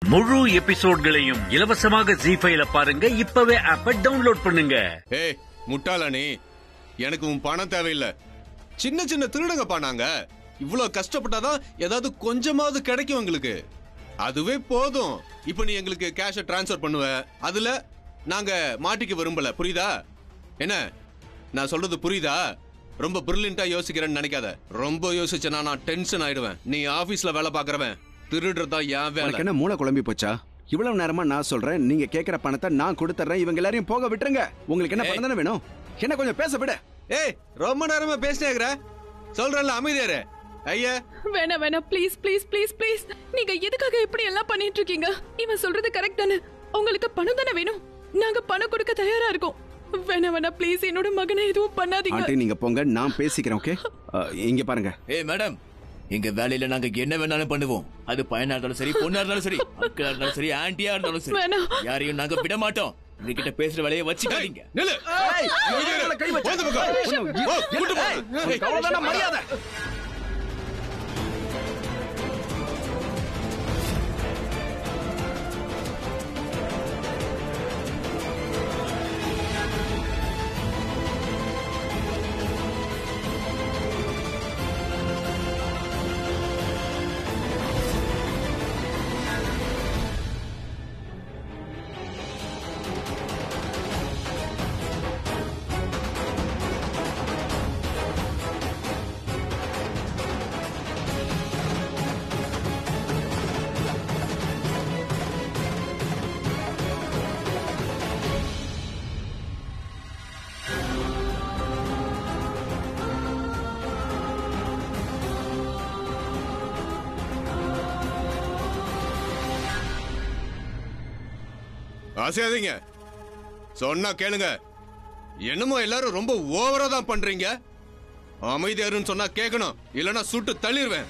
முழு எபிசோட்களையும் இலவசமாக ஜி ஃபைல பாருங்க இப்பவே ஆப்ப டவுன்லோட் பண்ணுங்க ஏய் முட்டாளா நீ எனக்கு உன் பணம் தேவையில்லை சின்ன சின்ன திருடங்க பானாங்க இவ்வளவு கஷ்டப்பட்டாதான் ஏதாவது கொஞ்சமாவது கிடைக்கும் எங்களுக்கு அதுவே போதும் இப்போ நீ எங்களுக்கு கேஷ டிரான்ஸ்ஃபர் பண்ணுவ அதுல நாங்க மாட்டிக்க விரும்பல புரியுதா என்ன நான் சொல்றது புரியுதா ரொம்ப பிரில்லியண்டா யோசிக்கிறேன்னு நினைக்காத ரொம்ப யோசிச்சேன்னா நான் டென்ஷன் ஆயிடுவேன் நீ ஆபீஸ்ல வேலை பாக்குறவன் திருடுறதா என் வேலை உனக்கு என்ன மூளை குழம்பி போச்சா இவ்வளவு நேரமா நான் சொல்றேன் நீங்க கேக்குற பணத்தை நான் கொடுத்துறேன் இவங்க எல்லாரையும் போக விட்டுருங்க உங்களுக்கு என்ன பணம் தானே வேணும் என்ன கொஞ்சம் பேச விட ஏய் ரொம்ப நேரமா பேசினேங்கிற சொல்றேன்ல அமைதியாரு ஐயா வேணாம் வேணாம் ப்ளீஸ் ப்ளீஸ் ப்ளீஸ் ப்ளீஸ் நீங்க எதுக்காக இப்படி எல்லாம் பண்ணிட்டு இருக்கீங்க இவன் சொல்றது கரெக்ட் தானே உங்களுக்கு பணம் தானே வேணும் நாங்க பணம் கொடுக்க தயாரா இருக்கோம் வேணாம் வேணாம் ப்ளீஸ் என்னோட மகனை எதுவும் பண்ணாதீங்க ஆண்டி நீங்க போங்க நான் பேசிக்கிறேன் ஓகே இங்க பாருங்க ஏய் மேடம் எங்க வேலையில நாங்க என்ன வேணாலும் பண்ணுவோம் அது பையனா இருந்தாலும் சரி பொண்ணா இருந்தாலும் சரி அக்கா இருந்தாலும் சரி ஆன்ட்டியா இருந்தாலும் சரி வேணாம். யாரையும் நாங்க விட மாட்டோம் உங்ககிட்ட பேசுற வேலையை வச்சுக்காதீங்க நில்லு அமைதியாரு. போந்த பக்கம். ஓ, கூட்டு போ. ஏய், அவ்வளவுதானா மரியாதை அசையாதீங்க சொன்னா கேளுங்க என்னமோ எல்லாரும் ரொம்ப ஓவரா தான் பண்றீங்க அமைதியாருன்னு சொன்னா கேட்கணும் இல்லனா சுட்டு தள்ளிடுவேன்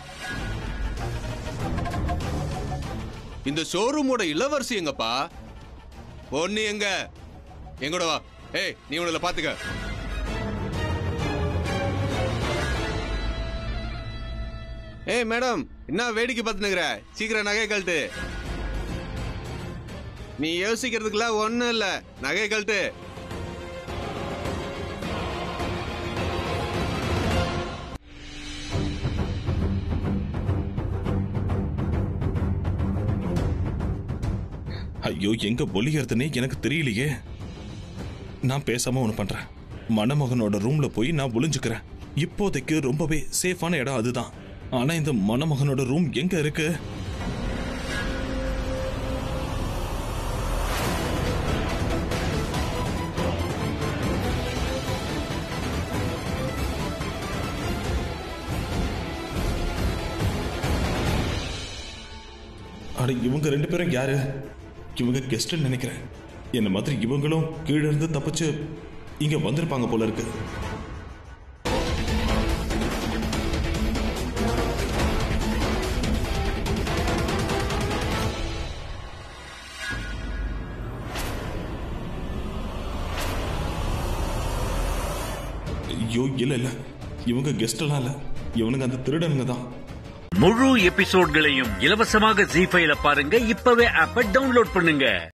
இந்த ஷோரூமோட இளவரசி எங்கப்பா பொண்ணு எங்க எங்கூட வா ஏய் நீ உனல பாத்துக்க ஏய் மேடம் என்ன வேடிக்கை பார்த்துனுக்குற சீக்கிரம் நகை கழட்டு நீ யோசிக்கிறதுக்குலாம் ஒண்ணும் இல்ல நகை கழட்டு ஐயோ எங்க ஒளியறதுனே எனக்கு தெரியலையே நான் பேசாம ஒண்ணு பண்றேன் மணமகனோட ரூம்ல போய் நான் ஒளிஞ்சுக்கிறேன் இப்போதைக்கு ரொம்பவே சேஃபான இடம் அதுதான் ஆனா இந்த மணமகனோட ரூம் எங்க இருக்கு அட இவங்க ரெண்டு பேரும் யாரு இவங்க கெஸ்ட் நினைக்கிறேன் என்ன மாதிரி இவங்களும் கீழே இருந்து தப்பிச்சு இங்க வந்திருப்பாங்க போல இருக்கு ஐயோ இல்ல இல்ல இவங்க கெஸ்ட் எல்லாம் இல்ல இவனுங்க அந்த திருடனுங்க தான் முழு எபிசோட்களையும் இலவசமாக ஜி ஃபைல பாருங்க இப்பவே ஆப்ப டவுன்லோட் பண்ணுங்க